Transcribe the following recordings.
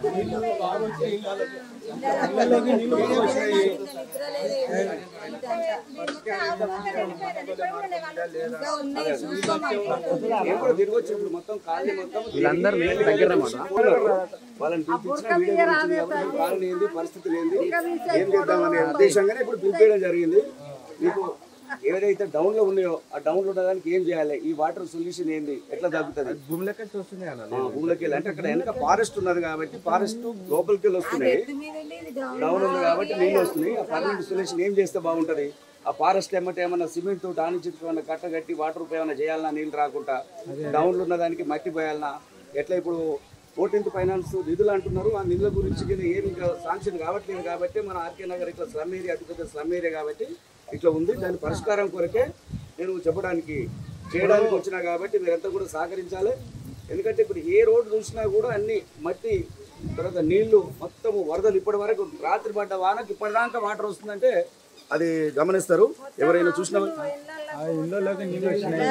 నేను కూడా తిరిగి వచ్చి ఇప్పుడు మొత్తం కాలనీ మొత్తం వీళ్ళందరూ నేను దగ్గర రమ్మన్నా. వాళ్ళని పిలిపించిన వీడియో గురించి కాబట్టి కాలనీ ఏంది పరిస్థితులు ఏంది ఏం చేద్దామనే ఉద్దేశంగానే ఇప్పుడు పిలిపేయడం జరిగింది మీకు ఏదైతే డౌన్ లో ఉన్నాయో ఆ డౌన్ లో ఉండడానికి ఏం చేయాలి ఈ వాటర్ సొల్యూషన్ ఏంది ఎట్లా తగ్గుతుంది భూమిలోకి వస్తుంది అన్న ఆ, భూమిలోకి వెళ్ళి అంటే అక్కడ వెనక ఫారెస్ట్ ఉన్నది కాబట్టి ఫారెస్ట్ లోపలికి వెళ్ళి వస్తున్నాయి డౌన్ ఉంది కాబట్టి నీళ్ళు వస్తున్నాయి ఆ పర్మనెంట్ సొల్యూషన్ ఏం చేస్తే బాగుంటది ఆ ఫారెస్ట్ ఏమంటే ఏమన్నా సిమెంట్ తోటి ఆనిచిట్టు ఏమన్నా కట్ట కట్టి వాటర్ ఏమైనా చేయాలన్నా నీళ్ళు రాకుండా డౌన్లు ఉన్న దానికి మట్టి పోయాలన్నా ఎట్లా ఇప్పుడు ఫోర్టీన్త్ ఫైనాన్స్ నిధులు అంటున్నారు ఆ నిధుల గురించి కింద ఏమి ఇంకా శాంక్షన్ కావట్లేదు కాబట్టి మన ఆర్కే నగర్ ఇట్లా స్లమ్ ఏరియా అతిపెద్ద స్లమ్ ఏరియా కాబట్టి ఇట్లా ఉంది దాని పరిష్కారం కొరకే నేను చెప్పడానికి చేయడానికి వచ్చినా కాబట్టి మీరంతా కూడా సహకరించాలి ఎందుకంటే ఇప్పుడు ఏ రోడ్డు చూసినా కూడా అన్ని మట్టి తర్వాత నీళ్లు మొత్తం వరదలు ఇప్పటి వరకు రాత్రి పడ్డ వానకి ఇప్పటిదాకా వాటర్ వస్తుందంటే అది గమనిస్తారు ఎవరైనా చూసిన ఇళ్ళలోకి నీళ్ళు వచ్చినాయి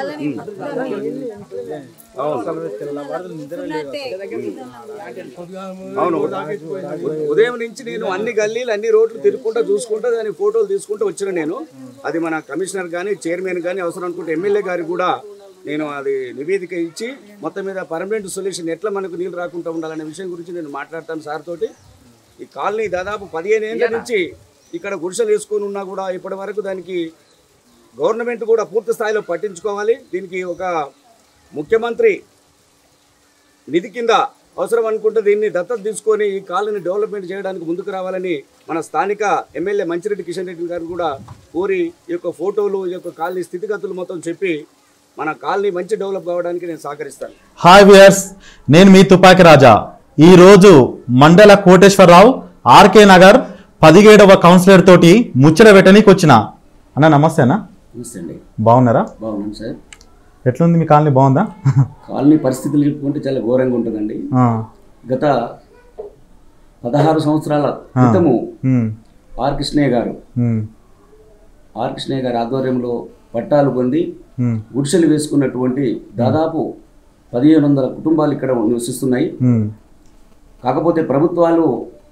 అవును ఉదయం నుంచి నేను అన్ని గల్లీలు అన్ని రోడ్లు తిరుగుకుంటా చూసుకుంటా దాని ఫోటోలు తీసుకుంటూ వచ్చిన నేను అది మన కమిషనర్ కానీ చైర్మన్ కానీ అవసరం అనుకుంటే ఎమ్మెల్యే గారికి కూడా నేను అది నివేదిక ఇచ్చి మొత్తం మీద పర్మనెంట్ సొల్యూషన్ ఎట్లా మనకు నీళ్ళు రాకుండా ఉండాలనే విషయం గురించి నేను మాట్లాడతాను సార్ తోటి ఈ కాలనీ దాదాపు పదిహేను ఏళ్ళ నుంచి ఇక్కడ గుడిసెలు వేసుకొని ఉన్నా కూడా ఇప్పటి వరకు దానికి గవర్నమెంట్ కూడా పూర్తి స్థాయిలో పట్టించుకోవాలి దీనికి ఒక ముఖ్యమంత్రి నిధి కింద అవసరం అనుకుంటే దీన్ని దత్తత తీసుకొని ఈ కాలనీ డెవలప్మెంట్ చేయడానికి ముందుకు రావాలని మన స్థానిక ఎమ్మెల్యే మంచిరెడ్డి కిషన్ రెడ్డి గారు కూడా కోరి ఈ యొక్క ఫోటోలు ఈ యొక్క కాలనీ స్థితిగతులు మొత్తం చెప్పి మన కాలనీ మంచి డెవలప్ కావడానికి నేను సహకరిస్తాను హాయ్ వ్యూయర్స్ నేను మీ తుపాకి రాజా ఈ రోజు మండల కోటేశ్వరరావు ఆర్కే నగర్ పదిహేడవ కౌన్సిలర్ తోటి ముచ్చట పెట్టనీకి వచ్చిన అన్న నమస్తే అన్న నమస్తే అండి బాగున్నారా బాగున్నాను సార్ ఎట్లుంది మీ కాలనీ బాగుందా కాలనీ పరిస్థితులు చెప్పుకుంటే చాలా ఘోరంగా ఉంటుందండి ఆ, గత పదహారు సంవత్సరాల క్రితము ఉమ్, ఆర్ కృష్ణయ్య గారు ఉమ్, ఆర్ కృష్ణయ్య గారి ఆధ్వర్యంలో పట్టాలు పొంది ఉమ్, గుడిసెలు వేసుకున్నటువంటి దాదాపు పదిహేను వందల కుటుంబాలు ఇక్కడ నివసిస్తున్నాయి ఉమ్, కాకపోతే ప్రభుత్వాలు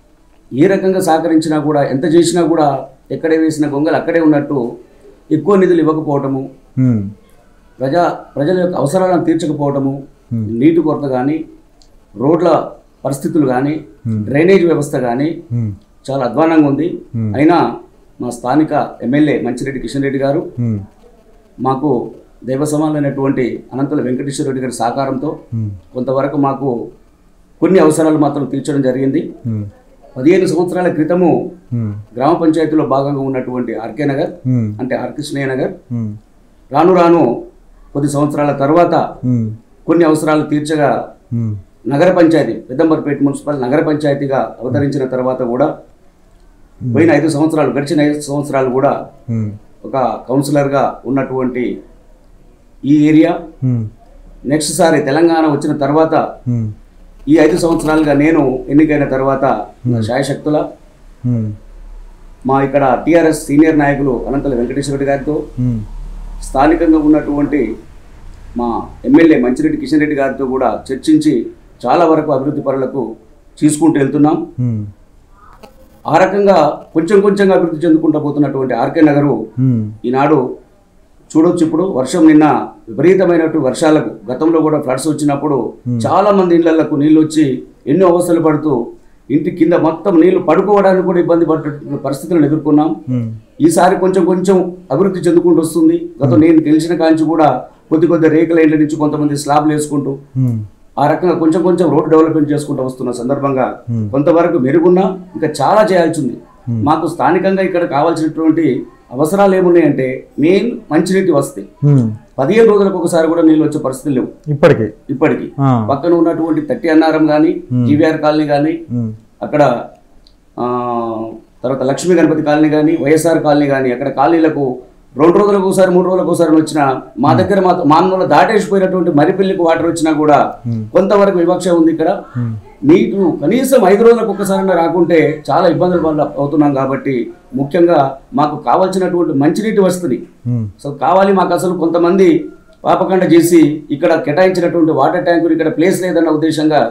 ఏ రకంగా సహకరించినా కూడా ఎంత చేసినా కూడా ఎక్కడే వేసిన గొంగలు అక్కడే ఉన్నట్టు ఎక్కువ నిధులు ఇవ్వకపోవటము ఉమ్, ప్రజా ప్రజల యొక్క అవసరాలను తీర్చకపోవటము నీటి కొరత కానీ రోడ్ల పరిస్థితులు కానీ డ్రైనేజ్ వ్యవస్థ కానీ ఉమ్, చాలా అధ్వానంగా ఉంది అయినా మా స్థానిక ఎమ్మెల్యే మంచిరెడ్డి కిషన్ రెడ్డి గారు ఉమ్, మాకు దైవ సమానమైనటువంటి అనంతుల వెంకటేశ్వర రెడ్డి గారి సహకారంతో ఉమ్, కొంతవరకు మాకు కొన్ని అవసరాలు మాత్రం తీర్చడం జరిగింది ఉమ్, పదిహేను సంవత్సరాల క్రితము ఉమ్, గ్రామ పంచాయతీలో భాగంగా ఉన్నటువంటి ఆర్కే నగర్ ఉమ్, అంటే ఆర్ కృష్ణయ్య నగర్ ఉమ్, రాను రాను కొద్ది సంవత్సరాల తర్వాత ఉమ్, కొన్ని అవసరాలు తీర్చగా ఉమ్, నగర పంచాయతీ పెద్దంబర్పేట మున్సిపల్ నగర పంచాయతీగా అవతరించిన తర్వాత కూడా పోయిన ఐదు సంవత్సరాలు గడిచిన ఐదు సంవత్సరాలు కూడా ఉమ్, ఒక కౌన్సిలర్గా ఉన్నటువంటి ఈ ఏరియా ఉమ్, నెక్స్ట్ సారి తెలంగాణ వచ్చిన తర్వాత ఉమ్, ఈ ఐదు సంవత్సరాలుగా నేను ఎన్నికైన తర్వాత నా శాయశక్తుల ఉమ్, మా ఇక్కడ టీఆర్ఎస్ సీనియర్ నాయకులు అనంతల వెంకటేశ్వర రెడ్డి గారితో ఉమ్, స్థానికంగా ఉన్నటువంటి మా ఎమ్మెల్యే మంచిరెడ్డి కిషన్ రెడ్డి గారితో కూడా చర్చించి చాలా వరకు అభివృద్ధి పనులకు తీసుకుంటూ వెళ్తున్నాం ఉమ్, ఆ రకంగా కొంచెం కొంచెంగా అభివృద్ధి చెందుకుంటూ పోతున్నటువంటి ఆర్కే నగరు ఉమ్, ఈనాడు చూడొచ్చు ఇప్పుడు వర్షం నిన్న విపరీతమైనటువంటి వర్షాలకు గతంలో కూడా ఫ్లడ్స్ వచ్చినప్పుడు చాలా మంది ఇళ్లకు నీళ్ళు వచ్చి ఎన్నో అవస్థలు పడుతూ ఇంటి కింద మొత్తం నీళ్లు పడుకోవడానికి కూడా ఇబ్బంది పడుతున్న పరిస్థితులను ఎదుర్కొన్నాం ఉమ్, ఈసారి కొంచెం కొంచెం అభివృద్ధి చెందుకుంటూ వస్తుంది గతం నేను గెలిచిన కాంచి కూడా కొద్ది కొద్ది రేకుల ఇంటి నుంచి కొంతమంది స్లాబ్లు వేసుకుంటూ ఉమ్, ఆ రకంగా కొంచెం కొంచెం రోడ్ డెవలప్మెంట్ చేసుకుంటూ వస్తున్న సందర్భంగా కొంతవరకు మెరుగున్నా ఇంకా చాలా చేయాల్సి ఉంది మాకు స్థానికంగా ఇక్కడ కావాల్సినటువంటి అవసరాలు ఏమున్నాయంటే మెయిన్ మంచినీటి వస్తాయి ఉమ్, పదిహేను రోజులకు ఒకసారి కూడా నీళ్ళు వచ్చే పరిస్థితులు లేవు ఇప్పటికి ఇప్పటికి ఆ, పక్కన ఉన్నటువంటి తట్టి అన్నారం కానీ జీవీఆర్ కాలనీ కానీ ఉమ్, అక్కడ ఆ, తర్వాత లక్ష్మీ గణపతి కాలనీ కానీ వైఎస్ఆర్ కాలనీ కానీ అక్కడ కాలనీలకు రెండు రోజులకు ఒకసారి మూడు రోజులకు ఒకసారి వచ్చిన మా దగ్గర మా మానవులు దాటేసిపోయినటువంటి మరిపెళ్లికి వాటర్ వచ్చినా కూడా కొంతవరకు వివక్ష ఉంది ఇక్కడ నీకు కనీసం ఐదు రోజులకు ఒక్కసారైనా రాకుంటే చాలా ఇబ్బందులు వల్ల అవుతున్నాం కాబట్టి ముఖ్యంగా మాకు కావాల్సినటువంటి మంచినీటి వస్తుంది ఉమ్, సో కావాలి మాకు అసలు కొంతమంది పాపకండ చేసి ఇక్కడ కేటాయించినటువంటి వాటర్ ట్యాంకులు ఇక్కడ ప్లేస్ లేదన్న ఉద్దేశంగా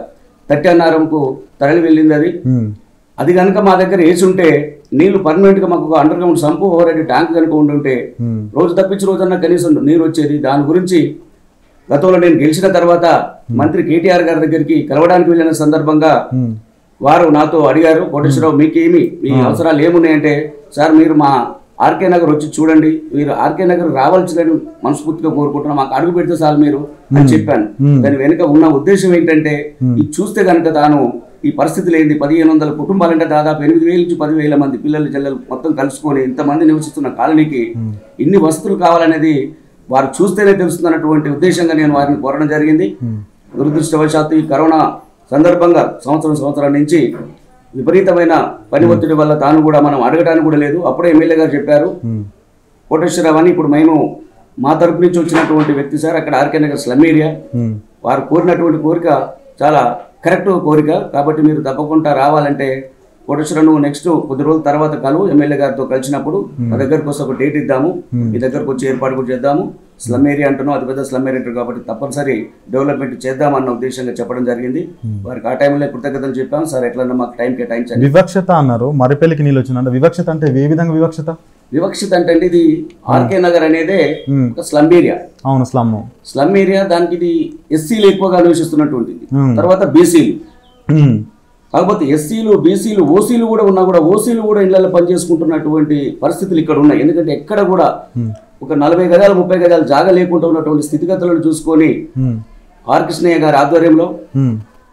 తట్టానారంకు తరలి వెళ్ళింది అది ఉమ్, అది కనుక మా దగ్గర వేసి ఉంటే నీళ్లు పర్మనెంట్ గా మాకు ఒక underground sump over tank కనుక ఉండుంటే ఉమ్, రోజు తప్పించి రోజన్నా కనీసం నీరు వచ్చేది దాని గురించి గతంలో నేను గెలిచిన తర్వాత మంత్రి కేటీఆర్ గారి దగ్గరికి కలవడానికి వెళ్ళిన సందర్భంగా ఉమ్, వారు నాతో అడిగారు కోటేశ్వరరావు మీకేమి మీ అవసరాలు ఏమున్నాయంటే సార్ మీరు మా ఆర్కే నగర్ వచ్చి చూడండి మీరు ఆర్కే నగర్ రావాల్సిందని మనస్ఫూర్తిగా కోరుకుంటున్నాం మాకు అడుగు పెడితే చాలు మీరు అని చెప్పాను Hmm. దాని వెనుక ఉన్న ఉద్దేశం ఏంటంటే ఇది చూస్తే కనుక తాను ఈ పరిస్థితులు ఏంది పదిహేను వందల కుటుంబాలంటే దాదాపు ఎనిమిది వేల నుంచి పదివేల మంది పిల్లలు జల్లలు మొత్తం కలుసుకొని ఇంతమంది నివసిస్తున్న కాలనీకి ఇన్ని వసతులు కావాలనేది వారు చూస్తేనే తెలుస్తుందన్నటువంటి ఉద్దేశంగా నేను వారిని కోరడం జరిగింది ఉమ్, దురదృష్టవశాత్తు ఈ కరోనా సందర్భంగా సంవత్సరం సంవత్సరం నుంచి విపరీతమైన పని ఒత్తిడి వల్ల తాను కూడా మనం అడగడానికి కూడా లేదు అప్పుడే ఎమ్మెల్యే గారు చెప్పారు ఉమ్, కోటేశ్వరరావు అని ఇప్పుడు మేము మా తరపు నుంచి వచ్చినటువంటి వ్యక్తి సార్ అక్కడ RK Nagar slum area um, వారు కోరినటువంటి కోరిక చాలా కరెక్ట్ కోరిక కాబట్టి మీరు తప్పకుండా రావాలంటే కోటేశ్వర నువ్వు నెక్స్ట్ కొద్ది రోజుల తర్వాత కలువు ఎమ్మెల్యే గారితో కలిసినప్పుడు మా దగ్గరకు వస్తే ఒక డేట్ ఇద్దాము మీ దగ్గరకు వచ్చి ఏర్పాటు కూడా చేద్దాము స్లమ్ ఏరియా అంటున్నాం అది పెద్ద స్లమ్ ఏరియా అంటారు కాబట్టి తప్పనిసరి డెవలప్మెంట్ చేద్దామన్న ఉద్దేశంగా చెప్పడం జరిగింది వారికి ఆ టైంలో కృతజ్ఞతలు చెప్పాం సార్ ఎట్లన్నా మాకు టైం కేటాయించండి వివక్షత అన్నారు మరిపెల్లికి నీళ్ళు వచ్చిందంటే వివక్షత అంటే ఏ విధంగా వివక్షత వివక్షిత అంటే అండి ఇది ఆర్కే నగర్ అనేదే ఉమ్, ఒక స్లమ్ ఏరియా అవును స్లమ్ స్లమ్ ఏరియా దానికి ఇది ఎస్సీలు ఎక్కువగా నివసిస్తున్నటువంటిది ఉమ్, తర్వాత బీసీలు ఉమ్, కాకపోతే ఎస్సీలు బీసీలు ఓసీలు కూడా ఉన్నా కూడా ఓసీలు కూడా ఇళ్లలో పనిచేసుకుంటున్నటువంటి పరిస్థితులు ఇక్కడ ఉన్నాయి ఎందుకంటే ఎక్కడ కూడా ఉమ్, ఒక నలభై గజాలు ముప్పై గజాలు జాగా లేకుండా ఉన్నటువంటి స్థితిగతులను చూసుకొని ఉమ్, ఆర్ కృష్ణయ్య గారి ఆధ్వర్యంలో ఉమ్,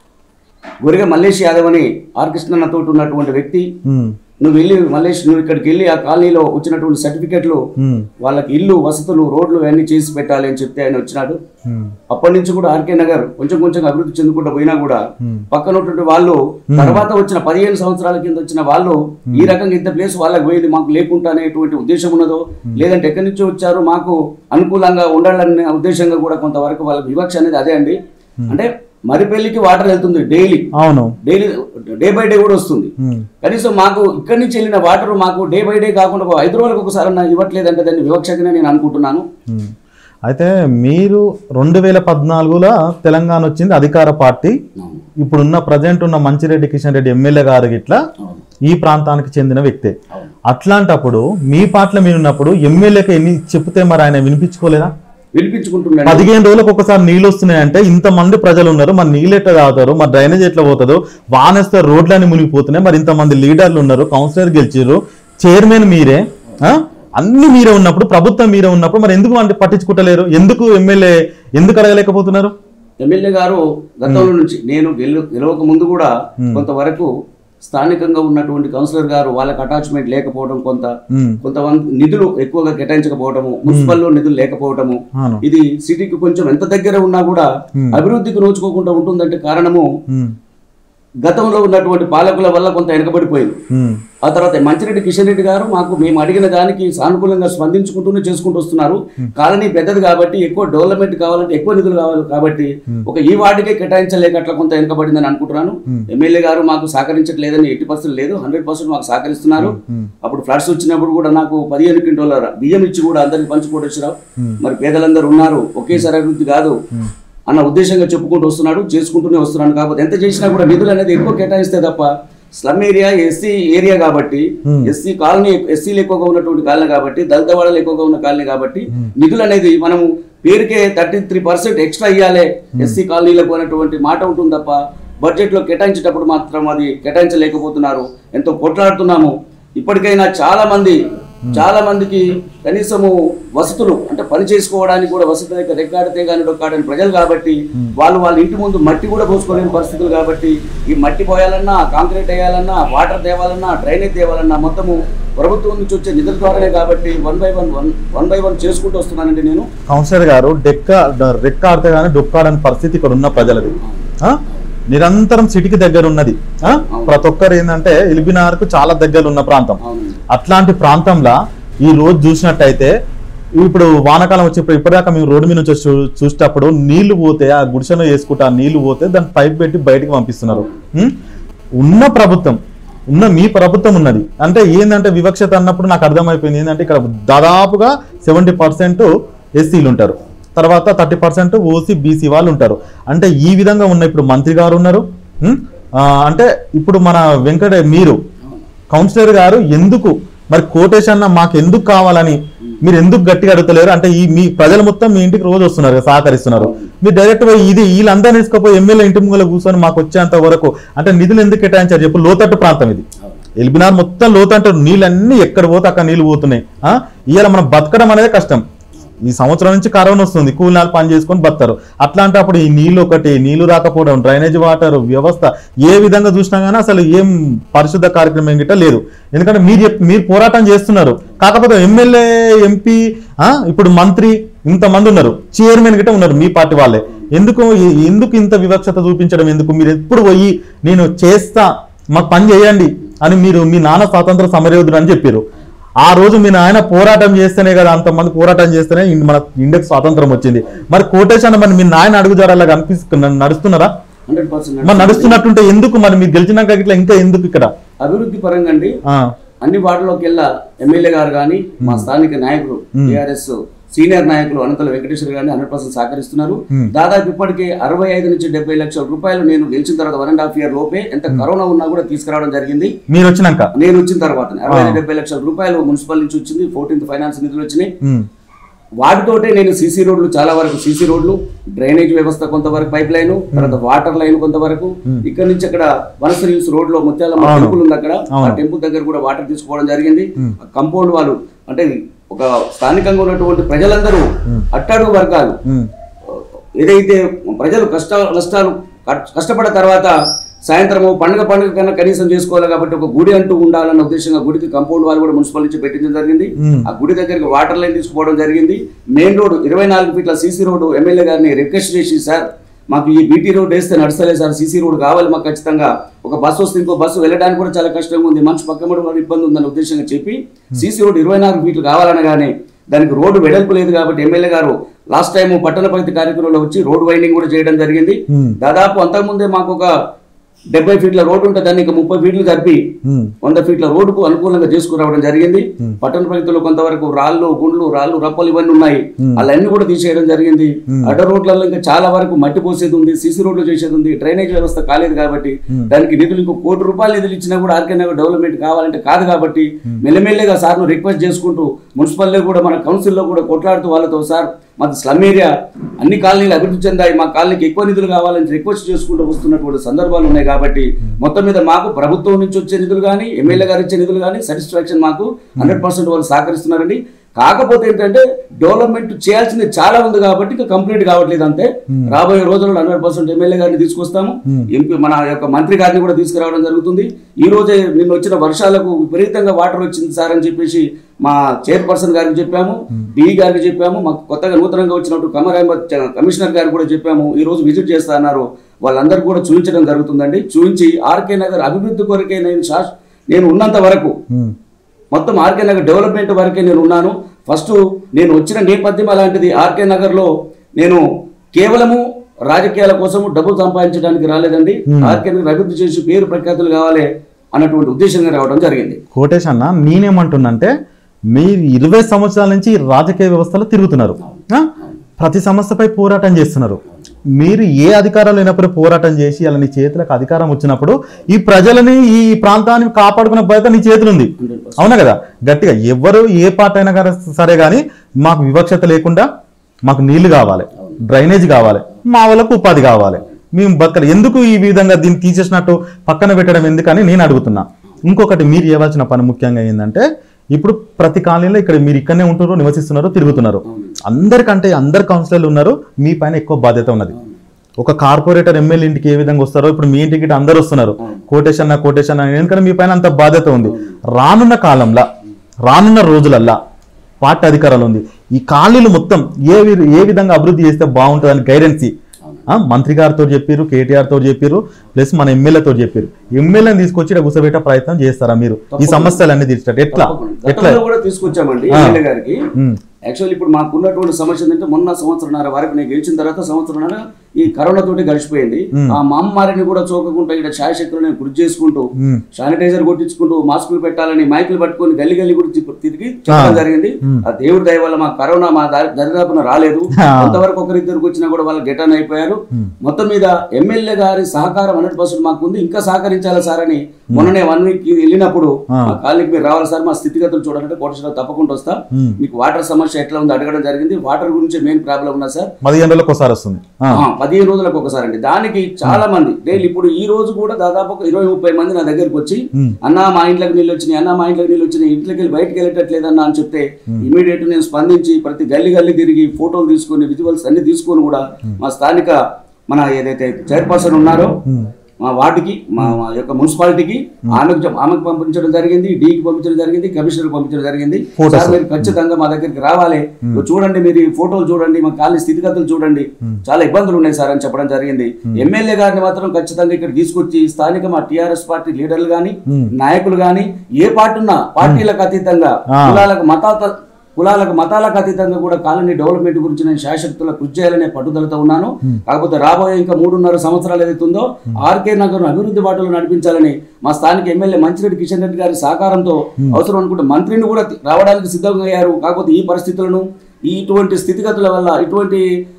గురిగ మల్లేష్ యాదవ్ అని ఆర్ కృష్ణన్నతో ఉన్నటువంటి వ్యక్తి ఉమ్, నువ్వు వెళ్ళి మల్లేష్ నువ్వు ఇక్కడికి వెళ్ళి ఆ కాలనీలో వచ్చినటువంటి సర్టిఫికెట్లు ఉమ్, వాళ్ళకి ఇల్లు వసతులు రోడ్లు అన్నీ చేసి పెట్టాలి అని చెప్తే ఆయన వచ్చినాడు ఉమ్, అప్పటి నుంచి కూడా ఆర్కే నగర్ కొంచెం కొంచెం అభివృద్ధి చెందుకుంటూ పోయినా కూడా Hmm. పక్కన ఉన్నటువంటి వాళ్ళు తర్వాత వచ్చిన పదిహేను సంవత్సరాల కింద వచ్చిన వాళ్ళు ఈ రకంగా ఇంత ప్లేస్ వాళ్ళకి పోయింది మాకు లేకుండా అనేటువంటి ఉద్దేశం ఉన్నదో లేదంటే ఎక్కడి నుంచి వచ్చారు మాకు అనుకూలంగా ఉండాలనే ఉద్దేశంగా కూడా కొంతవరకు వాళ్ళకి వివక్ష అనేది అదే అండి అంటే మరిపెల్లికి వాటర్ వెళ్తుంది డైలీ అవును డైలీ డే బై డే కూడా వస్తుంది ఉమ్, కనీసం మాకు ఇక్కడి నుంచి వెళ్ళిన వాటర్ మాకు డే బై డే కాకుండా ఒక ఐదు రోజులకు ఒకసారి ఇవ్వట్లేదంటే దాన్ని వివక్షగానే నేను అనుకుంటున్నాను ఉమ్. అయితే మీరు రెండు వేల పద్నాలుగులో తెలంగాణ వచ్చింది అధికార పార్టీ అవును. ఇప్పుడున్న ప్రజెంట్ ఉన్న మంచిరెడ్డి కిషన్ రెడ్డి ఎమ్మెల్యే గారు ఇట్లా అవును. ఈ ప్రాంతానికి చెందిన వ్యక్తే అవును. అట్లాంటప్పుడు మీ పాటలో మీరు ఉన్నప్పుడు ఎమ్మెల్యేకి ఎన్ని చెప్తే మరి ఆయన వినిపించుకోలేదా వినిపించుకుంటున్నాను పదిహేను రోజులకు ఒకసారి నీళ్ళు వస్తున్నాయంటే ఇంతమంది ప్రజలు ఉన్నారు మరి నీళ్ళు ఎట్లా తాగుతారు మరి డ్రైనేజ్ ఎట్లా పోతుందో వానేస్తే రోడ్లన్నీ మునిగిపోతున్నాయి మరి ఇంతమంది లీడర్లు ఉన్నారు కౌన్సిలర్ గెలిచారు చైర్మన్ మీరే ఆ? అన్ని మీరే ఉన్నప్పుడు ప్రభుత్వం మీరే ఉన్నప్పుడు మరి ఎందుకు అంటే పట్టించుకుంటలేరు ఎందుకు ఎమ్మెల్యే ఎందుకు అడగలేకపోతున్నారు ఎమ్మెల్యే గారు గతంలో నుంచి నేను గెలు గెలవక ముందు కూడా కొంతవరకు స్థానికంగా ఉన్నటువంటి కౌన్సిలర్ గారు వాళ్ళకి అటాచ్మెంట్ లేకపోవడం కొంత ఉమ్, కొంతమంది నిధులు ఎక్కువగా కేటాయించకపోవడము మున్సిపల్లో నిధులు లేకపోవడము అవును ఇది సిటీకి కొంచెం ఎంత దగ్గర ఉన్నా కూడా అభివృద్ధికి నోచుకోకుండా ఉంటుందంటే కారణము ఉమ్, గతంలో ఉన్నటువంటి పాలకుల వల్ల కొంత వెనకబడిపోయింది ఉమ్, ఆ తర్వాత మంచిరెడ్డి కిషన్ రెడ్డి గారు మాకు మేము అడిగిన దానికి సానుకూలంగా స్పందించుకుంటూనే చేసుకుంటూ వస్తున్నారు కాలనీ పెద్దది కాబట్టి ఎక్కువ డెవలప్మెంట్ కావాలంటే ఎక్కువ నిధులు కావాలి కాబట్టి ఒక ఈ వార్డుకే కేటాయించలేక అట్లా కొంత వెనకబడిందని అనుకుంటున్నాను ఎమ్మెల్యే గారు మాకు సహకరించట్లేదని ఎట్టి పరిస్థితులు లేదు హండ్రెడ్ పర్సెంట్ మాకు సహకరిస్తున్నారు అప్పుడు ఫ్లడ్స్ వచ్చినప్పుడు కూడా నాకు పదిహేను క్వింటోల బియ్యం ఇచ్చి కూడా అందరికి పంచుకోవడం వచ్చినావు మరి పేదలందరూ ఉన్నారు ఒకేసారి అభివృద్ధి కాదు అన్న ఉద్దేశంగా చెప్పుకుంటూ వస్తున్నాడు చేసుకుంటూనే వస్తున్నాడు కాకపోతే ఎంత చేసినా కూడా నిధులు అనేది ఎక్కువ కేటాయిస్తే తప్ప స్లమ్ ఏరియా ఎస్సీ ఏరియా కాబట్టి ఎస్సీ కాలనీ ఎస్సీలు ఎక్కువగా ఉన్నటువంటి కాలనీ కాబట్టి దళిత వాళ్ళలు ఎక్కువగా ఉన్న కాలనీ కాబట్టి నిధులు అనేది మనం పేరుకే థర్టీ త్రీ పర్సెంట్ ఎక్స్ట్రా ఇవ్వాలి ఎస్సీ కాలనీలకు అనేటువంటి మాట ఉంటుంది తప్ప బడ్జెట్లో కేటాయించేటప్పుడు మాత్రం అది కేటాయించలేకపోతున్నారు ఎంతో కొట్లాడుతున్నాము ఇప్పటికైనా చాలా మంది చాలా మందికి కనీసము వసతులు అంటే పని చేసుకోవడానికి కూడా వసతులు అయితే రెక్కాడితే కానీ డొక్కాడని ప్రజలు కాబట్టి వాళ్ళు వాళ్ళ ఇంటి ముందు మట్టి కూడా పోసుకోలేని పరిస్థితులు కాబట్టి ఈ మట్టి పోయాలన్నా కాంక్రీట్ వేయాలన్నా వాటర్ తేవాలన్నా డ్రైనేజ్ తేవాలన్నా మొత్తము ప్రభుత్వం నుంచి వచ్చే నిధుల ద్వారానే కాబట్టి one by one one one by one చేసుకుంటూ వస్తున్నానండి నేను కౌన్సిలర్ గారు డెక్క డ- రెక్క ఆడితే కానీ డొక్కాడని పరిస్థితి ఇక్కడ ఉన్న ప్రజలది ఆ? నిరంతరం సిటీకి దగ్గర ఉన్నది ఆ? ప్రతి ఒక్కరు ఏంటంటే ఇలిబినార్కు చాలా దగ్గర ఉన్న ప్రాంతం అవునండి అట్లాంటి ప్రాంతంలో ఈ రోజు చూసినట్టయితే ఇప్పుడు వానాకాలం వచ్చేప్పుడు ఇప్పటిదాకా మేము రోడ్డు మీద నుంచి వచ్చి చూ- చూసేటప్పుడు నీళ్లు పోతే ఆ గుడిసెలో వేసుకుంటే ఆ నీళ్లు పోతే దాన్ని పైప్ పెట్టి బయటికి పంపిస్తున్నారు ఉం? ఉన్న ప్రభుత్వం ఉన్న మీ ప్రభుత్వం ఉన్నది అంటే ఏంటంటే వివక్షత అన్నప్పుడు నాకు అర్థమైపోయింది ఏంటంటే ఇక్కడ దాదాపుగా సెవెంటీ పర్సెంట్ ఎస్సీలు ఉంటారు తర్వాత థర్టీ పర్సెంట్ ఓసీ బీసీ వాళ్ళు ఉంటారు అంటే ఈ విధంగా ఉన్న ఇప్పుడు మంత్రి గారు ఉన్నారు ఉం? ఆ, అంటే ఇప్పుడు మన వెంకట మీరు కౌన్సిలర్ గారు ఎందుకు మరి కోటేష్ అన్న మాకు ఎందుకు కావాలని మీరు ఎందుకు గట్టిగా అడుగుతలేరు అంటే ఈ మీ ప్రజలు మొత్తం మీ ఇంటికి రోజు వస్తున్నారు కదా, సహకరిస్తున్నారు మీరు డైరెక్ట్ పోయి ఇది వీళ్ళందరినీ తీసుకుపోయి ఎమ్మెల్యే ఇంటి ముంగల కూర్చొని మాకు వచ్చేంత వరకు అంటే నిధులు ఎందుకు కేటాయించారు చెప్పు లోతట్టు ప్రాంతం ఇది ఎల్బినార్ మొత్తం లోతంటారు నీళ్ళన్నీ ఎక్కడ పోతే అక్కడ నీళ్లు పోతున్నాయి ఆ? ఇవాళ మనం బతకడం అనేది కష్టం ఈ సంవత్సరం నుంచి కరోనా వస్తుంది కూలినాలు పని చేసుకొని బతారు అట్లాంటప్పుడు ఈ నీళ్లు ఒకటి నీళ్లు రాకపోవడం డ్రైనేజ్ వాటర్ వ్యవస్థ ఏ విధంగా చూసినా కానీ అసలు ఏం పరిశుద్ధ కార్యక్రమం గిట్ట లేదు ఎందుకంటే మీరు చెప్- మీరు పోరాటం చేస్తున్నారు కాకపోతే ఎమ్మెల్యే ఎంపీ ఇప్పుడు మంత్రి ఇంతమంది ఉన్నారు చైర్మన్ గిట్ట ఉన్నారు మీ పార్టీ వాళ్ళే ఎందుకు ఈ- ఎందుకు ఇంత వివక్షత చూపించడం ఎందుకు మీరు ఎప్పుడు పోయి నేను చేస్తా మాకు పని చేయండి అని మీరు మీ నాన్న స్వాతంత్ర సమరయోధుడు అని చెప్పారు ఆ రోజు మీ నాయన పోరాటం చేస్తేనే కదా అంతమంది పోరాటం చేస్తేనే ఇన్- మన ఇండియాకి స్వాతంత్రం వచ్చింది మరి కోటేషన్ మరి మీ నాయన అడుగుజాడలా కనిపిస్తున్న నడుస్తున్నారా హండ్రెడ్ పర్సెంట్ మరి నడుస్తున్నట్టుంటే ఎందుకు మరి మీరు గెలిచినాక ఇట్లా ఇంకా ఎందుకు ఇక్కడ అభివృద్ధి పరంగా అండి ఆ, అన్ని వార్డులోకి వెళ్ళా ఎమ్మెల్యే గారు కానీ మా స్థానిక నాయకులు టిఆర్ఎస్ సీనియర్ నాయకులు అనంతల వెంకటేశ్వర గారిని హండ్రెడ్ పర్సెంట్ సహకరిస్తున్నారు దాదాపు ఇప్పటికే అరవై ఐదు నుంచి డెబ్బై లక్షల రూపాయలు నేను గెలిచిన తర్వాత వన్ అండ్ హాఫ్ ఇయర్ లోపే ఎంత కరోనా ఉన్నా కూడా తీసుకురావడం జరిగింది మీరు వచ్చినాక నేను వచ్చిన తర్వాత అరవై ఐదు డెబ్బై లక్షల రూపాయలు మున్సిపల్ నుంచి వచ్చింది ఫోర్టీన్త్ ఫైనాన్స్ నిధులు వచ్చినాయి ఉమ్, వాటితోటే నేను సీసీ రోడ్లు చాలా వరకు సీసీ రోడ్లు డ్రైనేజ్ వ్యవస్థ కొంతవరకు పైప్ లైన్ తర్వాత వాటర్ లైన్ కొంతవరకు ఇక్కడ నుంచి అక్కడ వనస యూస్ రోడ్ లో ముత్యాలమ్మ అవును. టెంపుల్ ఉంది అక్కడ ఆ అవును. టెంపుల్ దగ్గర కూడా వాటర్ తీసుకోవడం జరిగింది కంపౌండ్ వాళ్ళు అంటే ఒక స్థానికంగా ఉన్నటువంటి ప్రజలందరూ అట్టాడు వర్గాలు ఉమ్, ఏదైతే ప్రజలు కష్ట నష్టాలు కట్- కష్టపడ్డ తర్వాత సాయంత్రము పండుగ పండుగ కన్నా కనీసం చేసుకోవాలి కాబట్టి ఒక గుడి అంటూ ఉండాలన్న ఉద్దేశంగా గుడికి కంపౌండ్ వాళ్ళు కూడా మున్సిపల్ నుంచి పెట్టించడం జరిగింది మ్మ్. ఆ గుడి దగ్గరికి వాటర్ లైన్ తీసుకుపోవడం జరిగింది మెయిన్ రోడ్ ఇరవై నాలుగు ఫీట్ల సీసీ రోడ్డు ఎమ్మెల్యే గారిని రిక్వెస్ట్ చేసి సార్ మాకు ఈ బీటీ రోడ్ వేస్తే నడుస్తలేదు సార్ సీసీ రోడ్ కావాలి మాకు ఖచ్చితంగా ఒక బస్సు వస్తే ఇంకో బస్సు వెళ్ళడానికి కూడా చాలా కష్టంగా ఉంది మనిషి పక్కన కూడా ఇబ్బంది ఉందన్న ఉద్దేశంగా చెప్పి సీసీ రోడ్ ఇరవై నాలుగు ఫీట్లు కావాలనగానే దానికి రోడ్డు వెడల్పు లేదు కాబట్టి ఎమ్మెల్యే గారు లాస్ట్ టైం పట్టణ ప్రగతి కార్యక్రమంలో వచ్చి రోడ్ వైండింగ్ కూడా చేయడం జరిగింది Hmm. దాదాపు అంతకుముందే మాకు ఒక డెబ్బై ఫీట్ల రోడ్డు ఉంటే దాన్ని ఇంకా ముప్పై ఫీట్లు జరిపి ఉమ్, వంద ఫీట్ల రోడ్డుకు అనుకూలంగా చేసుకురావడం జరిగింది పట్టణ ప్రగతిలో కొంతవరకు రాళ్ళు గుండ్లు రాళ్ళు రప్పలు ఇవన్నీ ఉన్నాయి అన్నీ కూడా తీసేయడం జరిగింది అడ్డ రోడ్లలో ఇంకా చాలా వరకు మట్టి పోసేది ఉంది సీసీ రోడ్లు చేసేది ఉంది డ్రైనేజ్ వ్యవస్థ కాలేదు కాబట్టి దానికి నిధులు ఇంకో కోటి రూపాయలు నిధులు ఇచ్చినా కూడా ఆర్కే నగర్ డెవలప్మెంట్ కావాలంటే కాదు కాబట్టి మెల్లమెల్లగా సార్ను రిక్వెస్ట్ చేసుకుంటూ మున్సిపల్లో కూడా మన కౌన్సిల్లో కూడా కొట్లాడుతూ వాళ్ళతో సార్ మాది స్లమ్ ఏరియా అన్ని కాలనీలు అభివృద్ధి చెందాయి మా కాలనీకి ఎక్కువ నిధులు కావాలని రిక్వెస్ట్ చేసుకుంటూ వస్తున్నటువంటి సందర్భాలు ఉన్నాయి కాబట్టి మొత్తం మీద మాకు ప్రభుత్వం నుంచి వచ్చే నిధులు కానీ ఎమ్మెల్యే గారు ఇచ్చే నిధులు కానీ సాటిస్ఫాక్షన్ మాకు హండ్రెడ్ పర్సెంట్ వాళ్ళు సహకరిస్తున్నారండి కాకపోతే ఏంటంటే డెవలప్మెంట్ చేయాల్సింది చాలా ఉంది కాబట్టి ఇంకా కంప్లీట్ కావట్లేదు అంతే రాబోయే రోజుల్లో హండ్రెడ్ పర్సెంట్ ఎమ్మెల్యే గారిని తీసుకొస్తాము ఎంపీ మన యొక్క మంత్రి గారిని కూడా తీసుకురావడం జరుగుతుంది ఈ రోజే నిన్న వచ్చిన వర్షాలకు విపరీతంగా వాటర్ వచ్చింది సార్ అని చెప్పేసి మా చైర్పర్సన్ గారికి చెప్పాము డి గారికి చెప్పాము మాకు కొత్తగా నూతనంగా వచ్చినట్టు కమర్ అహ్మద్ చ- కమిషనర్ గారికి కూడా చెప్పాము ఈ రోజు విజిట్ చేస్తా అన్నారు వాళ్ళందరూ కూడా చూపించడం జరుగుతుందండి చూపించి ఆర్కే నగర్ అభివృద్ధి కొరకే నేను శాస్ నేను ఉన్నంత వరకు ఉమ్, మొత్తం ఆర్కే నగర్ డెవలప్మెంట్ వరకే నేను ఉన్నాను ఫస్ట్ నేను వచ్చిన నేపథ్యం అలాంటిది ఆర్కే నగర్లో నేను కేవలము రాజకీయాల కోసము డబ్బులు సంపాదించడానికి రాలేదండి ఆర్కే నగర్ అభివృద్ధి చేసి పేరు ప్రఖ్యాతులు కావాలి అన్నటువంటి ఉద్దేశంగా రావడం జరిగింది కోటేష్ అన్న నేనేమంటున్నంటే మీరు ఇరవై సంవత్సరాల నుంచి ఈ రాజకీయ వ్యవస్థలో తిరుగుతున్నారు ఆ? ప్రతి సమస్యపై పోరాటం చేస్తున్నారు మీరు ఏ అధికారాలు లేనప్పుడు పోరాటం చేసి అలా నీ చేతులకు అధికారం వచ్చినప్పుడు ఈ ప్రజలని ఈ ప్రాంతాన్ని కాపాడుకునే బాధ్యత నీ చేతులు ఉంది అవునా కదా గట్టిగా ఎవరు ఏ పార్టీ అయినా కానీ సరే కానీ మాకు వివక్షత లేకుండా మాకు నీళ్లు కావాలి డ్రైనేజ్ కావాలి మా వాళ్ళకు ఉపాధి కావాలి మేము బతకలు ఎందుకు ఈ విధంగా దీన్ని తీసేసినట్టు పక్కన పెట్టడం ఎందుకని నేను అడుగుతున్నా ఇంకొకటి మీరు చేయవలసిన పని ముఖ్యంగా ఏంటంటే ఇప్పుడు ప్రతి కాలనీలో ఇక్కడ మీరు ఇక్కడనే ఉంటున్నారు నివసిస్తున్నారు తిరుగుతున్నారు అందరికంటే అందరు కౌన్సిలర్లు ఉన్నారు మీ పైన ఎక్కువ బాధ్యత ఉన్నది ఒక కార్పొరేటర్ ఎమ్మెల్యే ఇంటికి ఏ విధంగా వస్తారో ఇప్పుడు మీ ఇంటికి ఇటు అందరు వస్తున్నారు కోటేషన్ అన్న కోటేషన్ అన్న ఎందుకంటే మీ పైన అంత బాధ్యత ఉంది రానున్న కాలంలో రానున్న రోజులల్లా పార్టీ అధికారాలు ఉంది ఈ కాలనీలు మొత్తం ఏ వి- ఏ విధంగా అభివృద్ధి చేస్తే బాగుంటుందని గైడెన్స్ మంత్రి గారితో చెప్పారు కేటీఆర్ తో చెప్పారు ప్లస్ మన ఎమ్మెల్యేతో చెప్పారు ఎమ్మెల్యేని తీసుకొచ్చి ఇక్కడ కూర్చోబెట్టే ప్రయత్నం చేస్తారా మీరు ఈ సమస్యలన్నీ తీర్చేటట్టు ఎట్లా ఎట్లా గతంలో కూడా తీసుకొచ్చామండి ఆ. ఎమ్మెల్యే గారికి ఉమ్, యాక్చువల్లీ ఇప్పుడు మాకు ఉన్నటువంటి సమస్య ఏంటంటే మొన్న సంవత్సరంన్నర వరకు నేను గెలిచిన తర్వాత సంవత్సరంన్నర ఈ కరోనా తోటి గడిచిపోయింది ఆ మహమ్మారిని కూడా చూకకుండా ఇక్కడ ఛాయశక్తులను కృషి చేసుకుంటూ మ్మ్. శానిటైజర్ కొట్టించుకుంటూ మాస్కులు పెట్టాలని మైకులు పట్టుకొని గల్లి గల్లి కూడా తిప్ప- తిరిగి చెప్పడం జరిగింది ఆ దేవుడి దయ వల్ల మా కరోనా మా దారి దరిదాపున రాలేదు ఆ. కొంతవరకు ఒకరిద్దరికి వచ్చినా కూడా వాళ్ళు గెటాన్ అయిపోయారు మొత్తం మీద ఎమ్మెల్యే గారి సహకారం హండ్రెడ్ పర్సెంట్ మాకు ఉంది ఇంకా సహకరించాలి సార్ అని మొన్ననే వన్ వీక్ వెళ్ళినప్పుడు ఆ. మా కాలనీకి మీరు రావాలి సార్ మా స్థితిగతులు చూడాలంటే కోటేశ్వరరావు తప్పకుండా వస్తా మ్మ్. మీకు వాటర్ సమస్య ఎట్లా ఉందో అడగడం జరిగింది వాటర్ గురించి మెయిన్ ప్రాబ్లం ఉన్నా సార్ పదిహేను రోజులకు ఒకసారి వస్తుంది ఆ. ఆ, పదిహేను రోజులకు ఒకసారి అండి దానికి చాలా మంది డైలీ ఇప్పుడు ఈ రోజు కూడా దాదాపు ఒక ఇరవై ముప్పై మంది నా దగ్గరికి వచ్చి మ్మ్. అన్న మా ఇంట్లోకి నీళ్ళు వచ్చినాయి అన్న మా ఇంట్లోకి నీళ్ళు వచ్చినాయి ఇంట్లోకి వెళ్ళి బయటకు వెళ్ళేటట్లేదన్న అని చెప్తే ఇమీడియట్ నేను స్పందించి ప్రతి గల్లీ గల్లీ తిరిగి ఫోటోలు తీసుకొని విజువల్స్ అన్ని తీసుకొని కూడా మా స్థానిక మన ఏదైతే చైర్పర్సన్ ఉన్నారో మా వార్డుకి మా మా యొక్క మున్సిపాలిటీకి ఆమెకు చెప్- ఆమెకు పంపించడం జరిగింది డీకి పంపించడం జరిగింది కమిషనర్ పంపించడం జరిగింది Photos. సార్ మీరు ఖచ్చితంగా మా దగ్గరికి రావాలి ఇదిగో చూడండి మీరు ఈ ఫోటోలు చూడండి మా కాలనీ స్థితిగతులు చూడండి చాలా ఇబ్బందులు ఉన్నాయి సార్ అని చెప్పడం జరిగింది ఎమ్మెల్యే గారిని మాత్రం ఖచ్చితంగా ఇక్కడ తీసుకొచ్చి స్థానిక మా టిఆర్ఎస్ పార్టీ లీడర్లు గాని నాయకులు గాని ఏ పార్టీ ఉన్నా పార్టీలకు అతీతంగా ఆ. కులాలకు మతాత కులాలకు మతాలకు అతీతంగా కూడా కాలనీ డెవలప్మెంట్ గురించి నేను శాశక్తుల కృషి చేయాలనే పట్టుదలతో ఉన్నాను కాకపోతే రాబోయే ఇంకా మూడున్నర సంవత్సరాలు ఏదైతే ఉందో ఆర్కే నగర్ అభివృద్ధి బాటలో నడిపించాలని మా స్థానిక ఎమ్మెల్యే మంచిరెడ్డి కిషన్ రెడ్డి గారి సహకారంతో అవసరం అనుకుంటే మంత్రిని కూడా రావడానికి సిద్ధంగా అయ్యారు కాకపోతే ఈ పరిస్థితులను ఈ ఇటువంటి స్థితిగతుల వల్ల ఇటువంటి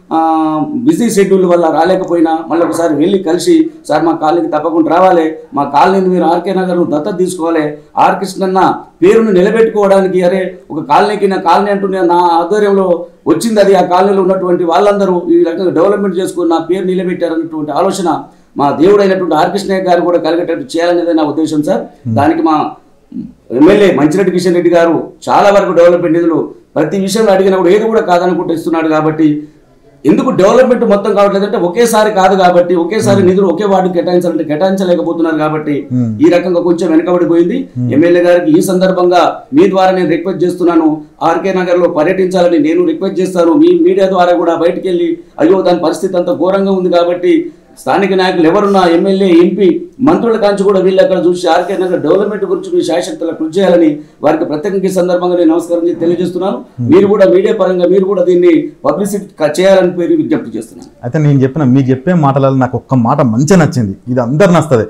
బిజీ షెడ్యూల్ వల్ల రాలేకపోయినా మళ్ళీ ఒకసారి వెళ్ళి కలిసి సార్ మా కాలనీకి తప్పకుండా రావాలి మా కాలనీని మీరు ఆర్కే నగర్ను దత్తత తీసుకోవాలి ఆర్ కృష్ణన్న పేరును నిలబెట్టుకోవడానికి అరే ఒక కాలనీకి నా కాలనీ అంటూనే నా ఆధ్వర్యంలో వచ్చింది అది ఆ కాలనీలో ఉన్నటువంటి వాళ్ళందరూ ఈ రకంగా డెవలప్మెంట్ చేసుకుని నా పేరు నిలబెట్టారన్నటువంటి ఆలోచన మా దేవుడైనటువంటి ఆర్ కృష్ణయ్య గారు కూడా కలిగేటట్టు చేయాలనేది నా ఉద్దేశం సార్ దానికి మా ఎమ్మెల్యే మంచిరెడ్డి కిషన్ రెడ్డి గారు చాలా వరకు డెవలప్మెంట్ నిధులు ప్రతి విషయంలో అడిగినప్పుడు ఏది కూడా కాదనుకుంటూ ఇస్తున్నాడు కాబట్టి ఎందుకు డెవలప్మెంట్ మొత్తం కావట్లేదు అంటే ఒకేసారి కాదు కాబట్టి ఒకేసారి నిధులు ఒకే వార్డు కేటాయించాలంటే కేటాయించలేకపోతున్నారు కాబట్టి ఈ రకంగా కొంచెం వెనకబడిపోయింది ఎమ్మెల్యే గారికి ఈ సందర్భంగా మీ ద్వారా నేను రిక్వెస్ట్ చేస్తున్నాను ఆర్కే నగర్ లో పర్యటించాలని నేను రిక్వెస్ట్ చేస్తాను మీ మీడియా ద్వారా కూడా బయటికి వెళ్ళి అయ్యో దాని పరిస్థితి అంత ఘోరంగా ఉంది కాబట్టి స్థానిక నాయకులు ఎవరున్నా ఎమ్మెల్యే ఎంపీ మంత్రుల కాంచి కూడా వీళ్ళు అక్కడ చూసి ఆర్కే నగర్ డెవలప్మెంట్ గురించి మీ శాయశక్తుల కృషి చేయాలని వారికి ప్రత్యేకంగా ఈ సందర్భంగా నేను నమస్కారం చేసి తెలియజేస్తున్నాను మీరు కూడా మీడియా పరంగా మీరు కూడా దీన్ని పబ్లిసిటీ చేయాలని పేరు విజ్ఞప్తి చేస్తున్నాను అయితే నేను చెప్పిన మీరు చెప్పే మాటలలో నాకు ఒక్క మాట మంచిగా నచ్చింది ఇది అందరు నస్తుంది